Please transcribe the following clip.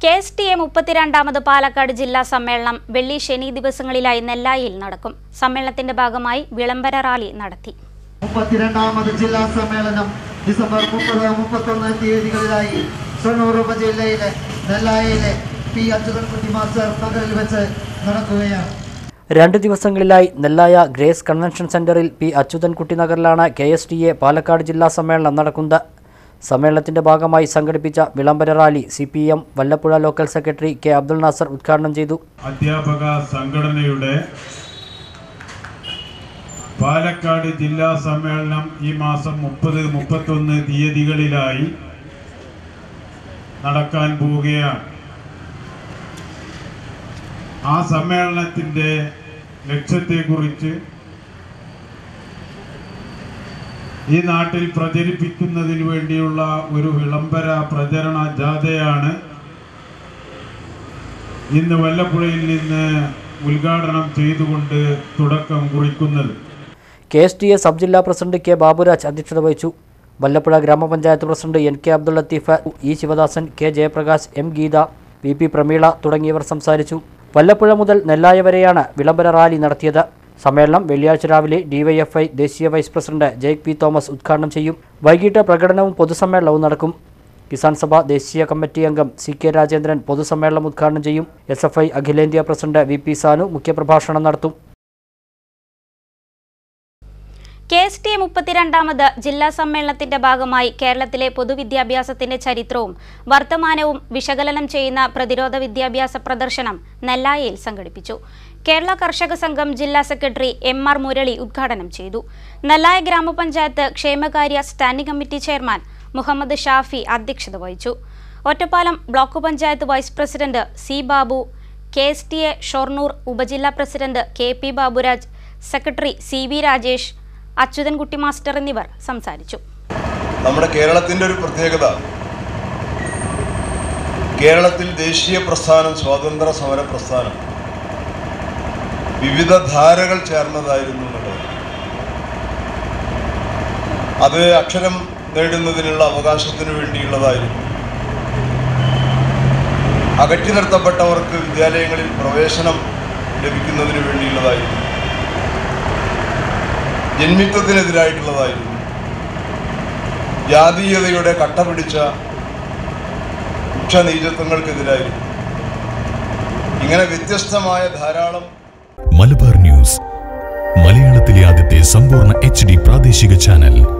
K S T A മുപ്പത്തിരണ്ടാമത് പാലക്കാട് ജില്ലാ സമ്മേളനം വെള്ളി ശനി ദിവസങ്ങളിലായി നെല്ലായിൽ നടക്കും സമ്മേളനത്തിന്റെ ഭാഗമായി വിളംബര റാലി നടത്തി മുപ്പത്തിരണ്ടാമത് ജില്ലാ സമ്മേളനം ഡിസംബർ മുപ്പത് മുപ്പത്തൊന്ന് തീയതികളിലായി ഷൊർണൂർ ഉപജില്ലയിലെ നെല്ലായിലെ പി അച്യുതൻകുട്ടി മാസ്റ്റർ നഗറിൽ വെച്ച് നടക്കുകയാണ് രണ്ട് ദിവസങ്ങളിലായി നെല്ലായ ഗ്രേസ് കൺവെൻഷൻ സെന്ററിൽ പി അച്യുതൻകുട്ടി നഗറിലാണ് K S T A Palakkad ജില്ലാ സമ്മേളനം നടക്കുന്നത് സമ്മേളനത്തിന്റെ ഭാഗമായി സംഘടിപ്പിച്ച വിളംബര rally C P M Vallappuzha local secretary K Abdul Nasar ഉദ്ഘാടനം ചെയ്തു അധ്യാപക സംഘടനയുടെ പാലക്കാട് ജില്ലാ സമ്മേളനം ഈ മാസം മുപ്പത് മുപ്പത്തൊന്ന് തീയതികളിലായി നടക്കാൻ പോവുകയാണ് ആ സമ്മേളനത്തിൻ്റെ ലക്ഷ്യത്തെക്കുറിച്ച് ഈ നാട്ടിൽ പ്രചരിപ്പിക്കുന്നതിന് വേണ്ടിയുള്ള ഒരു വിളംബര പ്രചരണ ജാഥയാണ് ഇന്ന് വല്ലപ്പുഴയിൽ നിന്ന് ഉദ്ഘാടനം ചെയ്തുകൊണ്ട് തുടക്കം കുറിക്കുന്നത് K S T A sub ജില്ലാ പ്രസിഡന്റ് കെ ബാബുരാജ് അധ്യക്ഷത വഹിച്ചു വല്ലപ്പുഴ ഗ്രാമപഞ്ചായത്ത് president N K Abdul Latheef E Sivadasan K Jayaprakash M Geetha V P Prameela തുടങ്ങിയവർ സംസാരിച്ചു വല്ലപ്പുഴ മുതൽ നെല്ലായ വരെയാണ് വിളംബര റാലി നടത്തിയത് സമ്മേളനം വെള്ളിയാഴ്ച രാവിലെ ഡിവൈഎഫ്ഐ ദേശീയ vice president Jaick P Thomas ഉദ്ഘാടനം ചെയ്യും വൈകിട്ട് പ്രകടനവും പൊതുസമ്മേളനവും നടക്കും കിസാൻ സഭ ദേശീയ കമ്മിറ്റി അംഗം സി കെ രാജേന്ദ്രൻ പൊതുസമ്മേളനം ഉദ്ഘാടനം ചെയ്യും എസ് എഫ് ഐ അഖിലേന്ത്യാ പ്രസിഡന്റ് വി പി സാനു മുഖ്യപ്രഭാഷണം നടത്തും കെ എസ് ടി എ മുപ്പത്തിരണ്ടാമത് ജില്ലാ സമ്മേളനത്തിന്റെ ഭാഗമായി കേരളത്തിലെ പൊതുവിദ്യാഭ്യാസത്തിന്റെ ചരിത്രവും വർത്തമാനവും വിശകലനം ചെയ്യുന്ന പ്രതിരോധ വിദ്യാഭ്യാസ പ്രദർശനം നെല്ലായയിൽ സംഘടിപ്പിച്ചു കേരള കർഷക സംഘം ജില്ലാ സെക്രട്ടറി എം ആർ മുരളി ഉദ്ഘാടനം ചെയ്തു നെല്ലായ ഗ്രാമപഞ്ചായത്ത് ക്ഷേമകാര്യ standing committee chairman Muhammad Shafi അധ്യക്ഷത വഹിച്ചു Ottapalam block panchayat vice president C Babu K S T A Shoranur ഉപജില്ലാ president K P Baburaj secretary C V Rajesh Achuthankutty master എന്നിവർ സംസാരിച്ചു നമ്മുടെ കേരളത്തിൻ്റെ ഒരു പ്രത്യേകത കേരളത്തിൽ ദേശീയ പ്രസ്ഥാനം സ്വാതന്ത്ര്യ സമര പ്രസ്ഥാനം വിവിധ ധാരകൾ ചേർന്നതായിരുന്നു എന്നുള്ളത് അത് അക്ഷരം നേടുന്നതിനുള്ള അവകാശത്തിന് വേണ്ടിയുള്ളതായിരുന്നു അകറ്റി നിർത്തപ്പെട്ടവർക്ക് വിദ്യാലയങ്ങളിൽ പ്രവേശനം ലഭിക്കുന്നതിന് വേണ്ടിയുള്ളതായിരുന്നു ജന്മിത്വത്തിനെതിരായിട്ടുള്ളതായിരുന്നു ജാതീയതയുടെ കട്ട പിടിച്ച ഉച്ചനീചത്വങ്ങൾക്കെതിരായിരുന്നു ഇങ്ങനെ വ്യത്യസ്തമായ ധാരാളം മലബാർ ന്യൂസ് മലയാളത്തിലെ ആദ്യത്തെ സമ്പൂർണ്ണ എച്ച് ഡി പ്രാദേശിക ചാനൽ